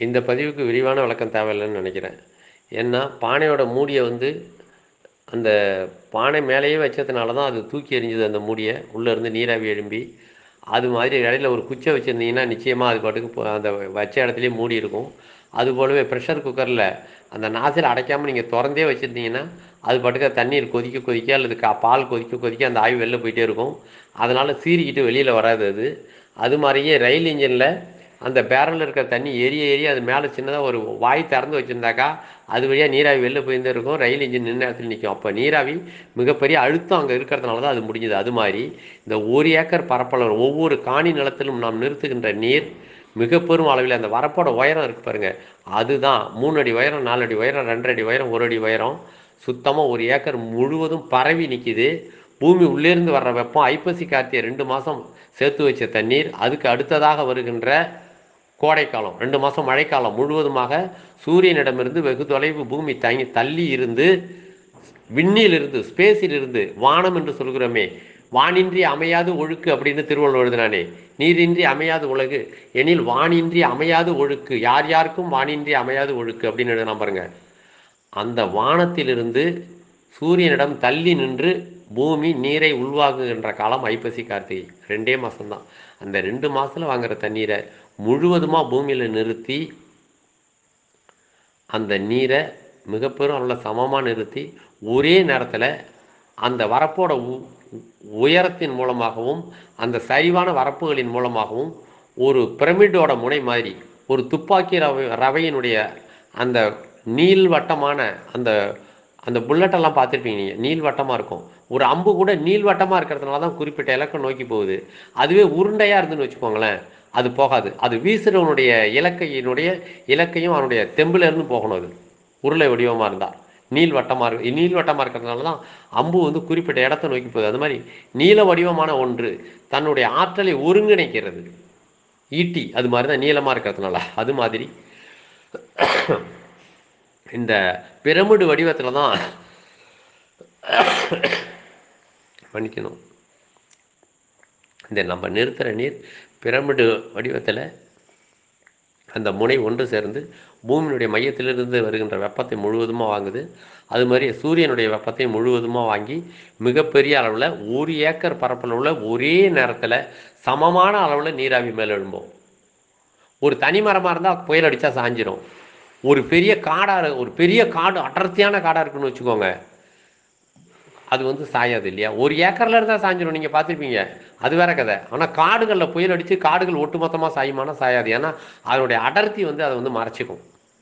இந்த பதிவுக்கு விரிவான விளக்கம் தேவையில்லைன்னு நினைக்கிறேன் ஏன்னா பானையோட மூடியை வந்து அந்த பானை மேலேயே வச்சதுனால தான் அது தூக்கி எறிஞ்சது அந்த மூடியை உள்ளே இருந்து நீராவி எழும்பி அது மாதிரி இடையில ஒரு குச்சை வச்சுருந்தீங்கன்னா நிச்சயமாக அது பாட்டுக்கு போ- அந்த வச்ச இடத்துலயே மூடி இருக்கும் அது போலவே ப்ரெஷர் குக்கரில் அந்த நாசில் அடைக்காமல் நீங்கள் திறந்தே வச்சுருந்தீங்கன்னா அது பாட்டுக்கு அது தண்ணீர் கொதிக்க கொதிக்க அல்லது கா பால் கொதிக்க கொதிக்க அந்த ஆவி வெளில போயிட்டே இருக்கும் அதனால் சீறிக்கிட்டு வெளியில் வராது அது அது மாதிரியே ரயில் இன்ஜினில் அந்த பேரலில் இருக்கிற தண்ணி எரிய எரிய அது மேலே சின்னதாக ஒரு வாய் திறந்து வச்சுருந்தாக்கா அது வழியாக நீராவி வெளில போயிருந்தே இருக்கும் ரயில் இன்ஜின் நின்ன இடத்துல நிற்கும் அப்போ நீராவி மிகப்பெரிய அழுத்தம் அங்கே இருக்கிறதுனால தான் அது முடிஞ்சது அது மாதிரி இந்த ஒரு ஏக்கர் பரப்பளவு ஒவ்வொரு காணி நிலத்திலும் நாம் நிறுத்துகின்ற நீர் மிக பெரும் அளவில் அந்த வரப்போட உயரம் இருக்கு பாருங்க அதுதான் மூணு அடி உயரம் நாலு அடி உயரம் ரெண்டரை அடி உயரம் ஒரு அடி உயரம் சுத்தமாக ஒரு ஏக்கர் முழுவதும் பரவி நிற்கிது பூமி உள்ளேருந்து வர்ற வெப்பம் ஐப்பசி கார்த்திகை ரெண்டு மாதம் சேர்த்து வச்ச தண்ணீர் அதுக்கு அடுத்ததாக வருகின்ற கோடைக்காலம் ரெண்டு மாதம் மழைக்காலம் முழுவதுமாக சூரியனிடமிருந்து வெகு தொலைவு பூமி தங்கி தள்ளி இருந்து விண்ணில் இருந்து ஸ்பேஸில் இருந்து வானம் என்று சொல்கிறோமே வானின்றி அமையாது ஒழுக்கு அப்படின்னு திருவள்ளுவர் எழுதினானே நீரின்றி அமையாது உலகு எனில் வானின்றி அமையாது ஒழுக்கு யார் யாருக்கும் வானின்றி அமையாது ஒழுக்கு அப்படின்னு எழுதினா பாருங்க அந்த வானத்திலிருந்து சூரியனிடம் தள்ளி நின்று பூமி நீரை உள்வாங்குகின்ற காலம் ஐப்பசி கார்த்திகை ரெண்டே மாதம்தான் அந்த ரெண்டு மாசத்துல வாங்குற தண்ணீரை முழுவதுமாக பூமியில் நிறுத்தி அந்த நீரை மிகப்பெரும் அளவில் சமமாக நிறுத்தி ஒரே நேரத்தில் அந்த வரப்போட உ- உயரத்தின் மூலமாகவும் அந்த சரிவான வரப்புகளின் மூலமாகவும் ஒரு பிரமிடோட முனை மாதிரி ஒரு துப்பாக்கி ரவை ரவையினுடைய அந்த நீள்வட்டமான அந்த அந்த புல்லட்டெல்லாம் பார்த்துருப்பீங்க நீங்கள் நீள்வட்டமாக இருக்கும் ஒரு அம்பு கூட நீள்வட்டமாக இருக்கிறதுனால தான் குறிப்பிட்ட இலக்கம் நோக்கி போகுது அதுவே உருண்டையாக இருந்துன்னு வச்சுக்கோங்களேன் அது போகாது அது வீசுறவனுடைய இலக்கையினுடைய இலக்கையும் அவனுடைய தெம்புல இருந்து போகணும் அது உருளை வடிவமாக இருந்தால் நீள்வட்டமாக இருக்கு நீள்வட்டமாக இருக்கிறதுனால தான் அம்பு வந்து குறிப்பிட்ட இடத்தை நோக்கி போகுது அது மாதிரி நீல வடிவமான ஒன்று தன்னுடைய ஆற்றலை ஒருங்கிணைக்கிறது ஈட்டி அது மாதிரி தான் நீளமாக இருக்கிறதுனால அது மாதிரி இந்த பிரமிடு வடிவத்தில் தான் மன்னிக்கணும் இந்த நம்ம நிறுத்துகிற நீர் பிரமிடு வடிவத்தில் அந்த முனை ஒன்று சேர்ந்து பூமியினுடைய மையத்திலிருந்து வருகின்ற வெப்பத்தை முழுவதுமாக வாங்குது அது மாதிரி சூரியனுடைய வெப்பத்தை முழுவதுமாக வாங்கி மிகப்பெரிய அளவில் ஒரு ஏக்கர் பரப்பளவில் ஒரே நேரத்தில் சமமான அளவில் நீராவி மேலே எழும்போம் ஒரு தனி மரமாக இருந்தால் புயல் அடித்தா சாஞ்சிரும் ஒரு பெரிய காடாக ஒரு பெரிய காடு அடர்த்தியான காடாக இருக்குன்னு வச்சுக்கோங்க அது வந்து சாயாது இல்லையா ஒரு ஏக்கர்ல இருந்தா சாஞ்சிரும் நீங்க பார்த்திருப்பீங்க அது வேற கதை ஆனா காடுகளில் புயல் அடிச்சு காடுகள் ஒட்டுமொத்தமா சாயுமானா சாயாது ஏன்னா அதனுடைய அடர்த்தி வந்து அதை வந்து மறைச்சிக்கும்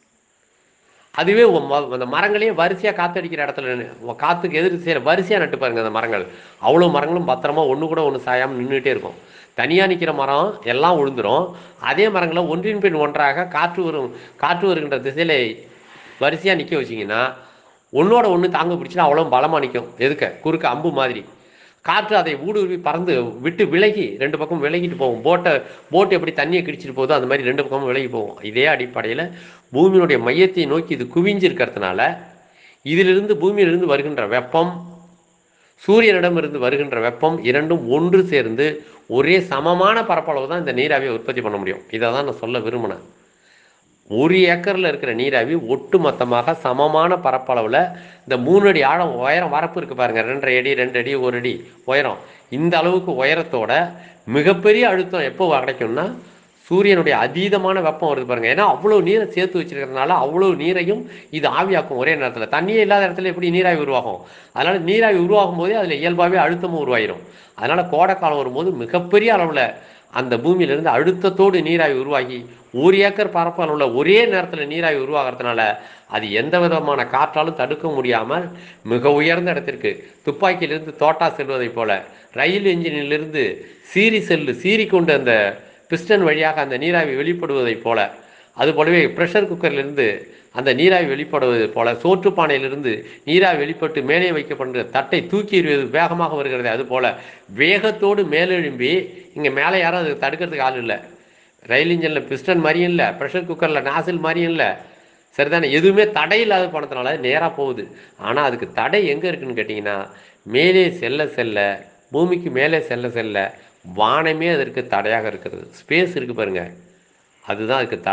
அதுவே உ- ம- அந்த மரங்களையே வரிசையா காத்தடிக்கிற இடத்துல நின்னு- காத்துக்கு எதிர்த்து செய்யற வரிசையா நட்டு பாருங்க அந்த மரங்கள் அவ்வளவு மரங்களும் பத்திரமா ஒண்ணு கூட ஒண்ணு சாயாம நின்றுட்டே இருக்கும் தனியா நிக்கிற மரம் எல்லாம் விழுந்துரும் அதே மரங்களை ஒன்றின் பின் ஒன்றாக காற்று வரும் காற்று வருகின்ற திசையில வரிசையா நிக்க வச்சீங்கன்னா ஒன்னோட ஒன்று தாங்க பிடிச்சினா அவ்வளோ பலமாக நிற்கும் எதுக்க குறுக்க அம்பு மாதிரி காற்று அதை ஊடுருவி பறந்து விட்டு விலகி ரெண்டு பக்கம் விலகிட்டு போகும் போட்டை போட்டு எப்படி தண்ணியை கிடிச்சிட்டு போகுதோ அந்த மாதிரி ரெண்டு பக்கமும் விலகி போகும் இதே அடிப்படையில் பூமியினுடைய மையத்தை நோக்கி இது குவிஞ்சிருக்கிறதுனால இதிலிருந்து பூமியிலிருந்து வருகின்ற வெப்பம் சூரியனிடமிருந்து வருகின்ற வெப்பம் இரண்டும் ஒன்று சேர்ந்து ஒரே சமமான பரப்பளவு தான் இந்த நீராவியை உற்பத்தி பண்ண முடியும் இதை தான் நான் சொல்ல விரும்பினேன் ஒரு ஏக்கரில் இருக்கிற நீராவி ஒட்டு மொத்தமாக சமமான பரப்பளவில் இந்த மூணு அடி ஆழம் உயரம் வரப்பு இருக்கு பாருங்க ரெண்டரை அடி ரெண்டு அடி ஒரு அடி உயரம் இந்த அளவுக்கு உயரத்தோட மிகப்பெரிய அழுத்தம் எப்போ கிடைக்கும்னா சூரியனுடைய அதீதமான வெப்பம் வருது பாருங்க ஏன்னா அவ்வளோ நீரை சேர்த்து வச்சிருக்கிறதுனால அவ்வளோ நீரையும் இது ஆவியாக்கும் ஒரே நேரத்தில் தண்ணியே இல்லாத இடத்துல எப்படி நீராவி உருவாகும் அதனால நீராவி உருவாகும் போதே அதில் இயல்பாகவே அழுத்தமும் உருவாயிரும் அதனால கோடைக்காலம் வரும்போது மிகப்பெரிய அளவில் அந்த பூமியிலிருந்து அழுத்தத்தோடு நீராவி உருவாகி ஒரு ஏக்கர் பரப்பளவுள்ள ஒரே நேரத்தில் நீராவி உருவாகிறதுனால அது எந்த விதமான காற்றாலும் தடுக்க முடியாமல் மிக உயர்ந்த இடத்திற்கு துப்பாக்கியிலிருந்து தோட்டா செல்வதைப் போல ரயில் என்ஜினிலிருந்து சீறி செல்லு சீறி கொண்டு அந்த பிஸ்டன் வழியாக அந்த நீராவி வெளிப்படுவதைப் போல அது போலவே ப்ரெஷர் குக்கரிலிருந்து அந்த நீராவி வெளிப்படுவது போல சோற்று பானையிலிருந்து நீராவி வெளிப்பட்டு மேலே வைக்கப்படுகிற தட்டை தூக்கி எறிவது வேகமாக வருகிறது அது போல வேகத்தோடு மேலெழும்பி இங்கே மேலே யாரும் அதை தடுக்கிறதுக்கு ஆள் இல்லை ரயில் இன்ஜினில் பிஸ்டன் மாதிரியும் இல்லை ப்ரெஷர் குக்கரில் நாசில் மாதிரியும் இல்லை சரிதானே எதுவுமே தடை இல்லாத போனதுனால நேராக போகுது ஆனால் அதுக்கு தடை எங்கே இருக்குன்னு கேட்டிங்கன்னா மேலே செல்ல செல்ல பூமிக்கு மேலே செல்ல செல்ல வானமே அதற்கு தடையாக இருக்கிறது ஸ்பேஸ் இருக்கு பாருங்க அதுதான் அதுக்கு தடை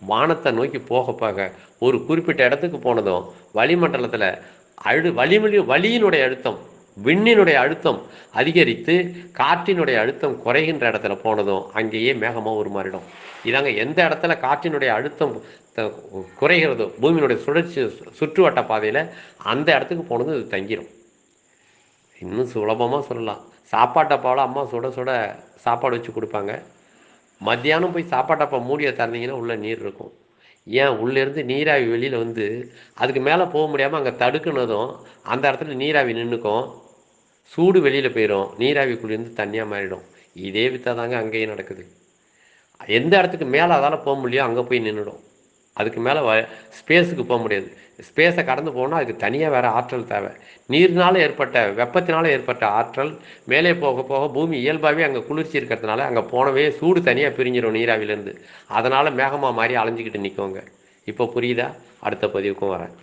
வானத்தை நோக்கி போக போக ஒரு குறிப்பிட்ட இடத்துக்கு போனதும் வளிமண்டலத்தில் அழு வளிமொழி வளியினுடைய அழுத்தம் விண்ணினுடைய அழுத்தம் அதிகரித்து காற்றினுடைய அழுத்தம் குறைகின்ற இடத்துல போனதும் அங்கேயே மேகமாக உருமாறிடும் இதாங்க எந்த இடத்துல காற்றினுடைய அழுத்தம் த- குறைகிறதோ பூமியினுடைய சுழற்சி சுற்றுவட்ட பாதையில் அந்த இடத்துக்கு போனது இது தங்கிடும் இன்னும் சுலபமாக சொல்லலாம் சாப்பாட்டப்பாவில் அம்மா சுட சுட சாப்பாடு வச்சு கொடுப்பாங்க மத்தியானம் போய் சாப்பாட்டப்பா மூடியை திறந்தீங்கன்னா உள்ள நீர் இருக்கும் ஏன் உள்ளேருந்து நீராவி வெளியில் வந்து அதுக்கு மேலே போக முடியாமல் அங்கே தடுக்குனதும் அந்த இடத்துல நீராவி நின்றுக்கும் சூடு வெளியில் போயிடும் நீராவி குளிர்ந்து தண்ணியாக மாறிடும் இதே வித்தா தாங்க அங்கேயும் நடக்குது எந்த இடத்துக்கு மேலே அதால் போக முடியும் அங்கே போய் நின்றுடும் அதுக்கு மேலே வ ஸ்பேஸுக்கு போக முடியாது ஸ்பேஸை கடந்து போகணும்னா அதுக்கு தனியாக வேறு ஆற்றல் தேவை நீர்னால ஏற்பட்ட வெப்பத்தினால ஏற்பட்ட ஆற்றல் மேலே போக போக பூமி இயல்பாகவே அங்கே குளிர்ச்சி இருக்கிறதுனால அங்கே போனவே சூடு தனியாக பிரிஞ்சிடும் நீராவிலேருந்து அதனால் மேகமாக மாறி அலைஞ்சிக்கிட்டு நிற்குங்க இப்போ புரியுதா அடுத்த பதிவுக்கும் வரேன்